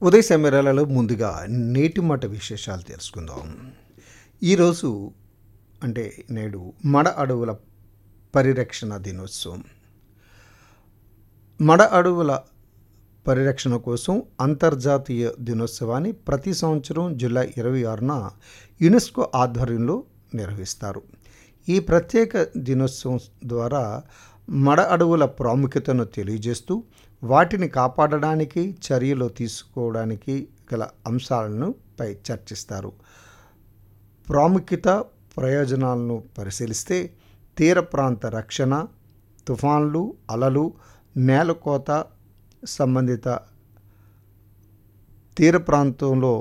ఉదయ సమీరాలలో ముందుగా నేటి మాట విశేషాలు తెలుసుకుందాం ఈరోజు అంటే నేడు మడ అడవుల పరిరక్షణ దినోత్సవం మడ అడవుల పరిరక్షణ కోసం అంతర్జాతీయ దినోత్సవాన్ని ప్రతి సంవత్సరం జూలై ఇరవై ఆరున యునెస్కో ఆధ్వర్యంలో నిర్వహిస్తారు ఈ ప్రత్యేక దినోత్సవం ద్వారా మడ అడవుల ప్రాముఖ్యతను తెలియజేస్తూ వాటిని కాపాడడానికి చర్యలు తీసుకోవడానికి గల అంశాలను పై చర్చిస్తారు ప్రాముఖ్యత ప్రయోజనాలను పరిశీలిస్తే తీర ప్రాంత రక్షణ తుఫాన్లు అలలు నేలకోత సంబంధిత తీర ప్రాంతంలో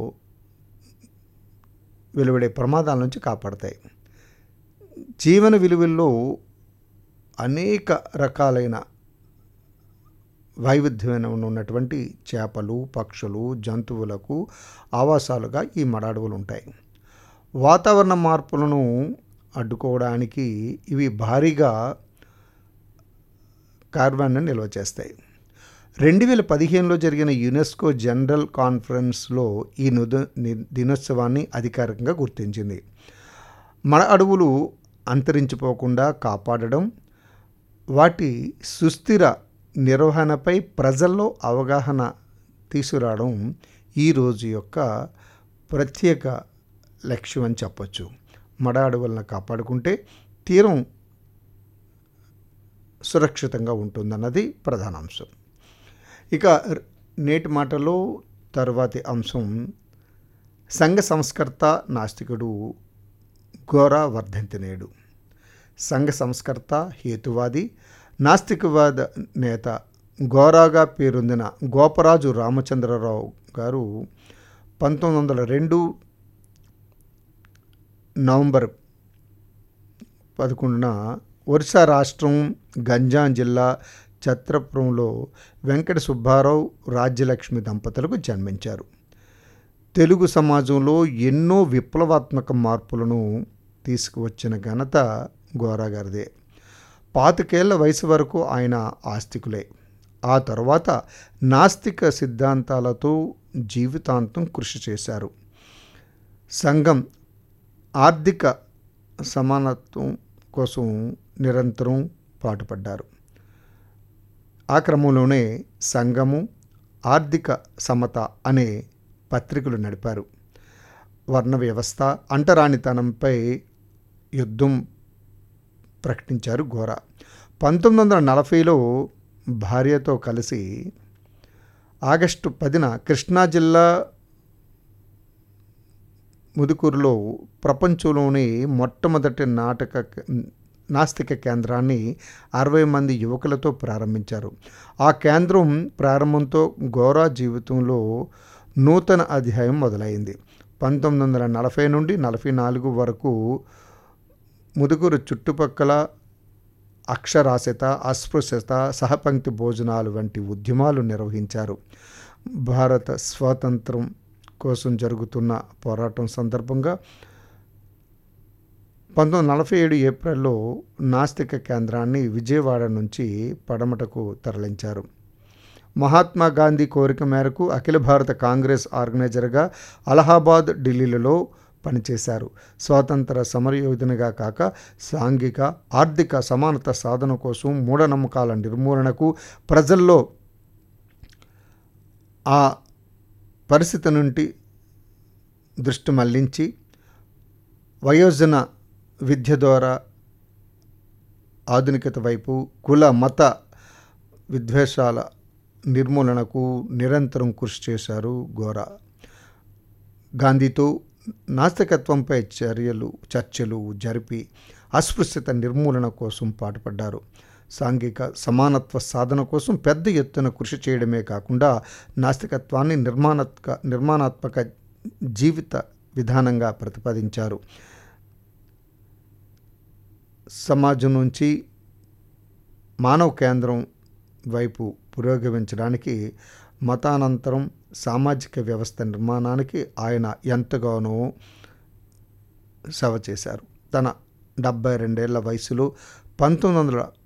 వెలువడే ప్రమాదాల నుంచి కాపాడతాయి జీవన విలువల్లో అనేక రకాలైన వైవిధ్యమైన ఉన్నటువంటి చేపలు పక్షులు జంతువులకు ఆవాసాలుగా ఈ మడాడువులు ఉంటాయి వాతావరణ మార్పులను అడ్డుకోవడానికి ఇవి భారీగా కార్బన్ను నిల్వ చేస్తాయి రెండు వేల పదిహేనులో జరిగిన యునెస్కో జనరల్ కాన్ఫరెన్స్లో ఈ నుద దినోత్సవాన్ని అధికారికంగా గుర్తించింది మన అడవులు అంతరించిపోకుండా కాపాడడం వాటి సుస్థిర నిర్వహణపై ప్రజల్లో అవగాహన తీసుకురావడం ఈరోజు యొక్క ప్రత్యేక లక్ష్యం అని చెప్పచ్చు మడ అడవులను కాపాడుకుంటే తీరం సురక్షితంగా ఉంటుందన్నది ప్రధాన అంశం ఇక నేటి మాటలో తర్వాతి అంశం సంఘ సంస్కర్త నాస్తికుడు ఘోరా వర్ధంతి నేడు సంఘ సంస్కర్త హేతువాది నాస్తికవాద నేత ఘోరాగా పేరొందిన గోపరాజు రామచంద్రరావు గారు పంతొమ్మిది వందల రెండు నవంబర్ పదకొండున ఒరిస్సా రాష్ట్రం గంజాం జిల్లా ఛత్రపురంలో వెంకట సుబ్బారావు రాజ్యలక్ష్మి దంపతులకు జన్మించారు తెలుగు సమాజంలో ఎన్నో విప్లవాత్మక మార్పులను తీసుకువచ్చిన ఘనత గోరాగారిదే పాతికేళ్ల వయసు వరకు ఆయన ఆస్తికులే ఆ తర్వాత నాస్తిక సిద్ధాంతాలతో జీవితాంతం కృషి చేశారు సంఘం ఆర్థిక సమానత్వం కోసం నిరంతరం పాటుపడ్డారు ఆ క్రమంలోనే సంఘము ఆర్థిక సమత అనే పత్రికలు నడిపారు వర్ణ వ్యవస్థ అంటరానితనంపై యుద్ధం ప్రకటించారు ఘోర పంతొమ్మిది వందల నలభైలో భార్యతో కలిసి ఆగస్టు పదిన కృష్ణా జిల్లా ముదుకూరులో ప్రపంచంలోని మొట్టమొదటి నాటక నాస్తిక కేంద్రాన్ని అరవై మంది యువకులతో ప్రారంభించారు ఆ కేంద్రం ప్రారంభంతో గోరా జీవితంలో నూతన అధ్యాయం మొదలైంది పంతొమ్మిది వందల నలభై నుండి నలభై నాలుగు వరకు ముదుగురు చుట్టుపక్కల అక్షరాస్యత అస్పృశ్యత సహపంక్తి భోజనాలు వంటి ఉద్యమాలు నిర్వహించారు భారత స్వాతంత్రం కోసం జరుగుతున్న పోరాటం సందర్భంగా పంతొమ్మిది నలభై ఏడు ఏప్రిల్లో నాస్తిక కేంద్రాన్ని విజయవాడ నుంచి పడమటకు తరలించారు మహాత్మా గాంధీ కోరిక మేరకు అఖిల భారత కాంగ్రెస్ ఆర్గనైజర్గా అలహాబాద్ ఢిల్లీలలో పనిచేశారు స్వాతంత్ర సమరయోధనగా కాక సాంఘిక ఆర్థిక సమానత సాధన కోసం మూఢనమ్మకాల నిర్మూలనకు ప్రజల్లో ఆ పరిస్థితి నుండి దృష్టి మళ్లించి వయోజన విద్య ద్వారా ఆధునికత వైపు కుల మత విద్వేషాల నిర్మూలనకు నిరంతరం కృషి చేశారు గోరా గాంధీతో నాస్తికత్వంపై చర్యలు చర్చలు జరిపి అస్పృశ్యత నిర్మూలన కోసం పాటుపడ్డారు సాంఘిక సమానత్వ సాధన కోసం పెద్ద ఎత్తున కృషి చేయడమే కాకుండా నాస్తికత్వాన్ని నిర్మాణాత్మక నిర్మాణాత్మక జీవిత విధానంగా ప్రతిపాదించారు సమాజం నుంచి మానవ కేంద్రం వైపు పురోగమించడానికి మతానంతరం సామాజిక వ్యవస్థ నిర్మాణానికి ఆయన ఎంతగానో సేవ చేశారు తన డెబ్బై రెండేళ్ల వయసులో పంతొమ్మిది వందల